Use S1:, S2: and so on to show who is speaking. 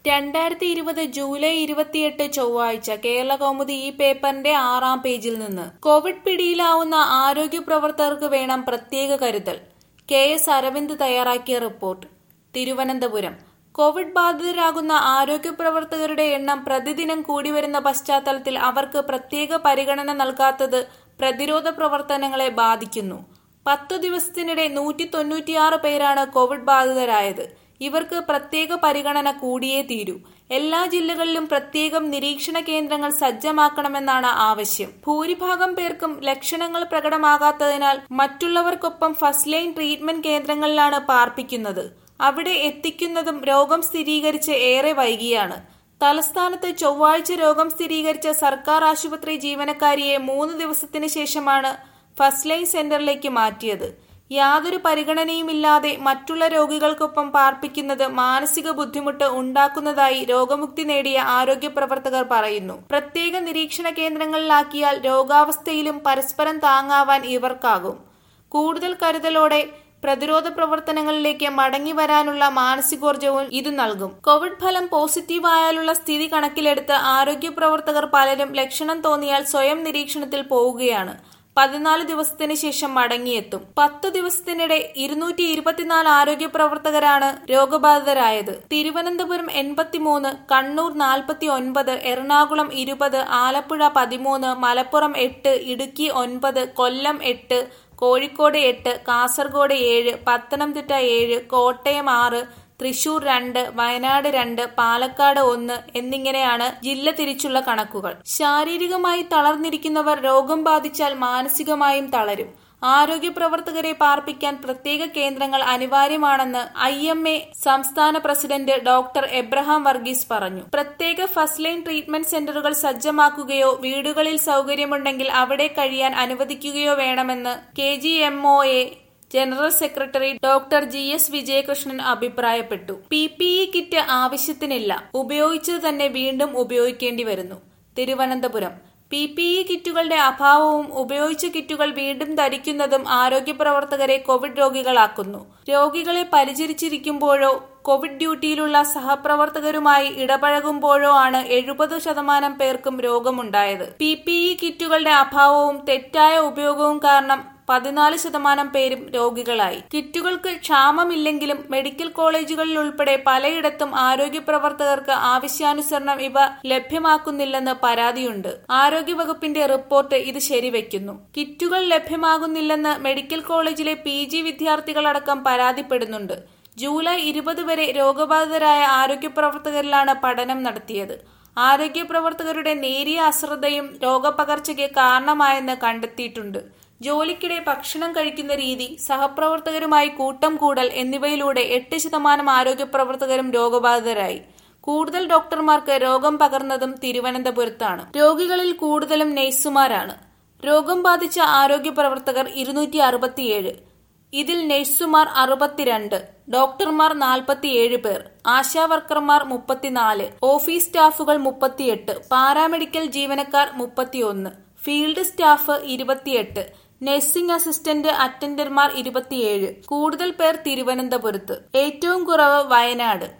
S1: രണ്ടായിരത്തി ഇരുപത് ജൂലൈ ഇരുപത്തിയെട്ട് ചൊവ്വാഴ്ച കേരള കൗമുദി ഈ പേപ്പറിന്റെ ആറാം പേജിൽ നിന്ന് കോവിഡ് പിടിയിലാവുന്ന ആരോഗ്യ പ്രവർത്തകർക്ക് വേണം പ്രത്യേക കരുതൽ കെ എസ് അരവിന്ദ് തയ്യാറാക്കിയ റിപ്പോർട്ട് തിരുവനന്തപുരം കോവിഡ് ബാധിതരാകുന്ന ആരോഗ്യ പ്രവർത്തകരുടെ എണ്ണം പ്രതിദിനം കൂടിവരുന്ന പശ്ചാത്തലത്തിൽ അവർക്ക് പ്രത്യേക പരിഗണന നൽകാത്തത് പ്രതിരോധ പ്രവർത്തനങ്ങളെ ബാധിക്കുന്നു പത്തു ദിവസത്തിനിടെ നൂറ്റി തൊണ്ണൂറ്റിയാറ് പേരാണ് കോവിഡ് ബാധിതരായത് ഇവർക്ക് പ്രത്യേക പരിഗണന കൂടിയേ തീരൂ എല്ലാ ജില്ലകളിലും പ്രത്യേകം നിരീക്ഷണ കേന്ദ്രങ്ങൾ സജ്ജമാക്കണമെന്നാണ് ആവശ്യം ഭൂരിഭാഗം പേർക്കും ലക്ഷണങ്ങൾ പ്രകടമാകാത്തതിനാൽ മറ്റുള്ളവർക്കൊപ്പം ഫസ്റ്റ് ലൈൻ ട്രീറ്റ്മെന്റ് കേന്ദ്രങ്ങളിലാണ് പാർപ്പിക്കുന്നത് അവിടെ എത്തിക്കുന്നതും രോഗം സ്ഥിരീകരിച്ച് ഏറെ വൈകിയാണ് തലസ്ഥാനത്ത് ചൊവ്വാഴ്ച രോഗം സ്ഥിരീകരിച്ച സർക്കാർ ആശുപത്രി ജീവനക്കാരിയെ മൂന്ന് ദിവസത്തിന് ശേഷമാണ് ഫസ്റ്റ് ലൈൻ സെന്ററിലേക്ക് മാറ്റിയത് യാതൊരു പരിഗണനയുമില്ലാതെ മറ്റുള്ള രോഗികൾക്കൊപ്പം പാർപ്പിക്കുന്നത് മാനസിക ബുദ്ധിമുട്ട് ഉണ്ടാക്കുന്നതായി രോഗമുക്തി നേടിയ ആരോഗ്യ പ്രവർത്തകർ പറയുന്നു പ്രത്യേക നിരീക്ഷണ കേന്ദ്രങ്ങളിലാക്കിയാൽ രോഗാവസ്ഥയിലും പരസ്പരം താങ്ങാവാൻ ഇവർക്കാകും കൂടുതൽ കരുതലോടെ പ്രതിരോധ പ്രവർത്തനങ്ങളിലേക്ക് മടങ്ങി വരാനുള്ള മാനസികോർജവും ഇത് നൽകും കോവിഡ് ഫലം പോസിറ്റീവ് ആയാലുള്ള സ്ഥിതി കണക്കിലെടുത്ത് ആരോഗ്യ പ്രവർത്തകർ പലരും ലക്ഷണം തോന്നിയാൽ സ്വയം നിരീക്ഷണത്തിൽ പോവുകയാണ് പതിനാല് ദിവസത്തിന് ശേഷം മടങ്ങിയെത്തും പത്ത് ദിവസത്തിനിടെ ഇരുന്നൂറ്റി ഇരുപത്തിനാല് ആരോഗ്യ പ്രവർത്തകരാണ് രോഗബാധിതരായത് തിരുവനന്തപുരം എൺപത്തിമൂന്ന് കണ്ണൂർ നാൽപ്പത്തി ഒൻപത് എറണാകുളം ഇരുപത് ആലപ്പുഴ പതിമൂന്ന് മലപ്പുറം എട്ട് ഇടുക്കി ഒൻപത് കൊല്ലം എട്ട് കോഴിക്കോട് എട്ട് കാസർഗോഡ് ഏഴ് പത്തനംതിട്ട ഏഴ് കോട്ടയം ആറ് തൃശൂർ രണ്ട് വയനാട് രണ്ട് പാലക്കാട് ഒന്ന് എന്നിങ്ങനെയാണ് ജില്ല തിരിച്ചുള്ള കണക്കുകൾ ശാരീരികമായി തളർന്നിരിക്കുന്നവർ രോഗം ബാധിച്ചാൽ മാനസികമായും തളരും ആരോഗ്യ പ്രവർത്തകരെ പാർപ്പിക്കാൻ പ്രത്യേക കേന്ദ്രങ്ങൾ അനിവാര്യമാണെന്ന് ഐ എം എ സംസ്ഥാന പ്രസിഡന്റ് ഡോക്ടർ എബ്രഹാം വർഗീസ് പറഞ്ഞു പ്രത്യേക ഫസ്റ്റ് ലൈൻ ട്രീറ്റ്മെന്റ് സെന്ററുകൾ സജ്ജമാക്കുകയോ വീടുകളിൽ സൗകര്യമുണ്ടെങ്കിൽ അവിടെ കഴിയാൻ അനുവദിക്കുകയോ വേണമെന്ന് K G M O A general secretary doctor G S Vijayakrishnan അഭിപ്രായപ്പെട്ടു പി പി ഇ കിറ്റ് ആവശ്യത്തിനില്ല ഉപയോഗിച്ചത് തന്നെ വീണ്ടും ഉപയോഗിക്കേണ്ടി വരുന്നു തിരുവനന്തപുരം പി പി ഇ കിറ്റുകളുടെ അഭാവവും ഉപയോഗിച്ച കിറ്റുകൾ വീണ്ടും ധരിക്കുന്നതും ആരോഗ്യ പ്രവർത്തകരെ കോവിഡ് രോഗികളാക്കുന്നു രോഗികളെ പരിചരിച്ചിരിക്കുമ്പോഴോ കോവിഡ് ഡ്യൂട്ടിയിലുള്ള സഹപ്രവർത്തകരുമായി ഇടപഴകുമ്പോഴോ ആണ് എഴുപത് ശതമാനം പേർക്കും രോഗമുണ്ടായത് പി പി ഇ കിറ്റുകളുടെ അഭാവവും തെറ്റായ ഉപയോഗവും കാരണം പതിനാല് ശതമാനം പേരും രോഗികളായി കിറ്റുകൾക്ക് ക്ഷാമമില്ലെങ്കിലും മെഡിക്കൽ കോളേജുകളിൽ ഉൾപ്പെടെ പലയിടത്തും ആരോഗ്യ പ്രവർത്തകർക്ക് ആവശ്യാനുസരണം ഇവ ലഭ്യമാക്കുന്നില്ലെന്ന് പരാതിയുണ്ട് ആരോഗ്യവകുപ്പിന്റെ റിപ്പോർട്ട് ഇത് ശരിവെക്കുന്നു കിറ്റുകൾ ലഭ്യമാകുന്നില്ലെന്ന് മെഡിക്കൽ കോളേജിലെ പി ജി വിദ്യാർത്ഥികളടക്കം പരാതിപ്പെടുന്നുണ്ട് ജൂലൈ ഇരുപത് വരെ രോഗബാധിതരായ ആരോഗ്യ പ്രവർത്തകരിലാണ് പഠനം നടത്തിയത് ആരോഗ്യ പ്രവർത്തകരുടെ നേരിയ അശ്രദ്ധയും രോഗപകർച്ചയ്ക്ക് കാരണമായെന്ന് കണ്ടെത്തിയിട്ടുണ്ട് ജോലിക്കിടെ ഭക്ഷണം കഴിക്കുന്ന രീതി സഹപ്രവർത്തകരുമായി കൂട്ടം കൂടൽ എന്നിവയിലൂടെ എട്ട് ശതമാനം ആരോഗ്യ പ്രവർത്തകരും രോഗബാധിതരായി കൂടുതൽ ഡോക്ടർമാർക്ക് രോഗം പകർന്നതും തിരുവനന്തപുരത്താണ് രോഗികളിൽ കൂടുതലും നഴ്സുമാരാണ് രോഗം ബാധിച്ച ആരോഗ്യ പ്രവർത്തകർ ഇരുന്നൂറ്റി അറുപത്തിയേഴ് ഇതിൽ നഴ്സുമാർ അറുപത്തിരണ്ട് ഡോക്ടർമാർ നാൽപ്പത്തിയേഴ് പേർ ആശാവർക്കർമാർ മുപ്പത്തിനാല് ഓഫീസ് സ്റ്റാഫുകൾ മുപ്പത്തിയെട്ട് പാരാമെഡിക്കൽ ജീവനക്കാർ മുപ്പത്തിയൊന്ന് ഫീൽഡ് സ്റ്റാഫ് ഇരുപത്തിയെട്ട് നഴ്സിംഗ് അസിസ്റ്റന്റ് അറ്റൻഡർമാർ ഇരുപത്തിയേഴ് കൂടുതൽ പേർ തിരുവനന്തപുരത്ത് ഏറ്റവും കുറവ് വയനാട്